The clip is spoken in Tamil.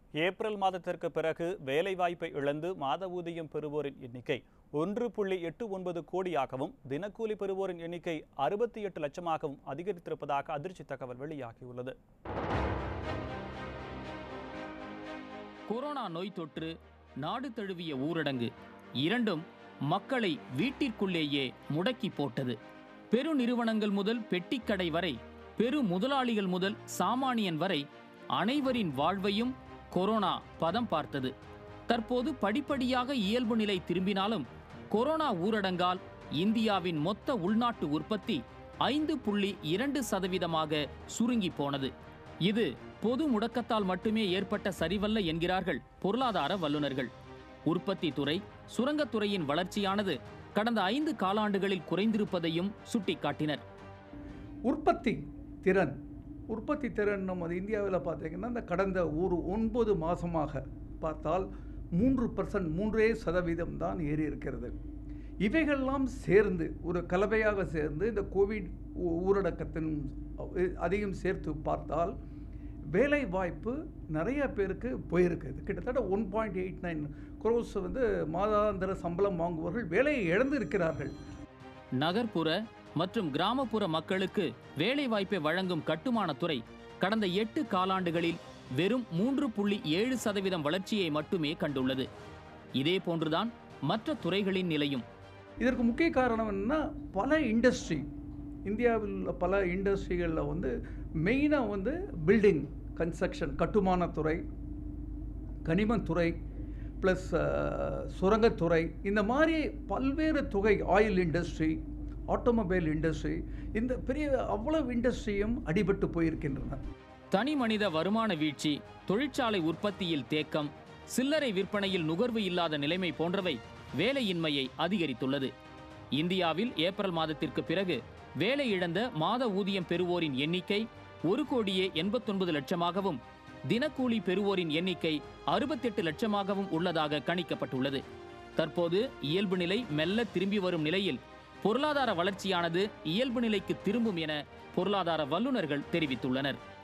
ஏப்ரல் மாதத்திற்கு பிறகு வேலைவாய்ப்பை இழந்து மாத ஊதியம் பெறுவோரின் எண்ணிக்கை ஒன்று புள்ளி எட்டு ஒன்பது கோடியாகவும் தினக்கூலி பெறுவோரின் எண்ணிக்கை அறுபத்தி எட்டு லட்சமாகவும் அதிகரித்திருப்பதாக அதிர்ச்சி தகவல் வெளியாகியுள்ளது கொரோனா நோய் தொற்று நாடு தழுவிய ஊரடங்கு இரண்டும் மக்களை வீட்டிற்குள்ளேயே முடக்கி போட்டது பெரு நிறுவனங்கள் முதல் பெட்டிக்கடை வரை பெரு முதலாளிகள் முதல் சாமானியன் வரை அனைவரின் வாழ்வையும் கொரோனா பதம் பார்த்தது தற்போது படிப்படியாக இயல்பு நிலை திரும்பினாலும் கொரோனா ஊரடங்கால் இந்தியாவின் மொத்த உள்நாட்டு உற்பத்தி ஐந்து புள்ளி இரண்டு சதவீதமாக சுருங்கி போனது இது பொது முடக்கத்தால் மட்டுமே ஏற்பட்ட சரிவல்ல என்கிறார்கள் பொருளாதார வல்லுநர்கள் உற்பத்தி துறை சுரங்கத்துறையின் வளர்ச்சியானது கடந்த ஐந்து காலாண்டுகளில் குறைந்திருப்பதையும் சுட்டிக்காட்டினர் உற்பத்தி திறன் உற்பத்தி திறன் நம்ம இந்தியாவில் பார்த்தீங்கன்னா இந்த கடந்த ஒரு ஒன்பது மாதமாக பார்த்தால் மூன்று பர்சன்ட் மூன்றே சதவீதம் தான் ஏறி இருக்கிறது இவைகள்லாம் சேர்ந்து ஒரு கலவையாக சேர்ந்து இந்த கோவிட் ஊ- ஊரடக்கத்தின் அதிகம் சேர்த்து பார்த்தால் வேலை வாய்ப்பு நிறைய பேருக்கு போயிருக்கு இது கிட்டத்தட்ட one point eight nine crore வந்து மாதாந்திர சம்பளம் வாங்குபவர்கள் வேலையை இழந்து இருக்கிறார்கள் நகர்ப்புற மற்றும் கிராமப்புற மக்களுக்கு வேலைவாய்ப்பை வழங்கும் கட்டுமானத்துறை கடந்த எட்டு காலாண்டுகளில் வெறும் மூன்று புள்ளி ஏழு சதவீதம் வளர்ச்சியை மட்டுமே கண்டுள்ளது இதே போன்றுதான் மற்ற துறைகளின் நிலையும் இதற்கு முக்கிய காரணம் என்னன்னா பல இண்டஸ்ட்ரி இந்தியாவில் உள்ள பல இண்டஸ்ட்ரிகளில் வந்து மெயினாக வந்து பில்டிங் கன்ஸ்ட்ரக்ஷன் கட்டுமானத்துறை கனிமத்துறை ப்ளஸ் சுரங்கத்துறை இந்த மாதிரி பல்வேறு துறை ஆயில் இண்டஸ்ட்ரி ஆட்டோமொபைல் இண்டஸ்ட்ரி இந்த பெரிய அவ்வளவு இண்டஸ்ட்ரியும் அடிபட்டு போயிருக்கின்றன தனி மனித வருமான வீழ்ச்சி தொழிற்சாலை உற்பத்தியில் தேக்கம் சில்லறை விற்பனையில் நுகர்வு இல்லாத நிலைமை போன்றவை வேலையின்மையை அதிகரித்துள்ளது இந்தியாவில் ஏப்ரல் மாதத்திற்கு பிறகு வேலை இழந்த மாத ஊதியம் பெறுவோரின் எண்ணிக்கை ஒரு கோடியே எண்பத்தொன்பது லட்சமாகவும் தினக்கூலி பெறுவோரின் எண்ணிக்கை அறுபத்தெட்டு லட்சமாகவும் உள்ளதாக கணிக்கப்பட்டுள்ளது தற்போது இயல்பு நிலை மெல்ல திரும்பி வரும் நிலையில் பொருளாதார வளர்ச்சியானது இயல்பு நிலைக்கு திரும்பும் என பொருளாதார வல்லுநர்கள் தெரிவித்துள்ளனர்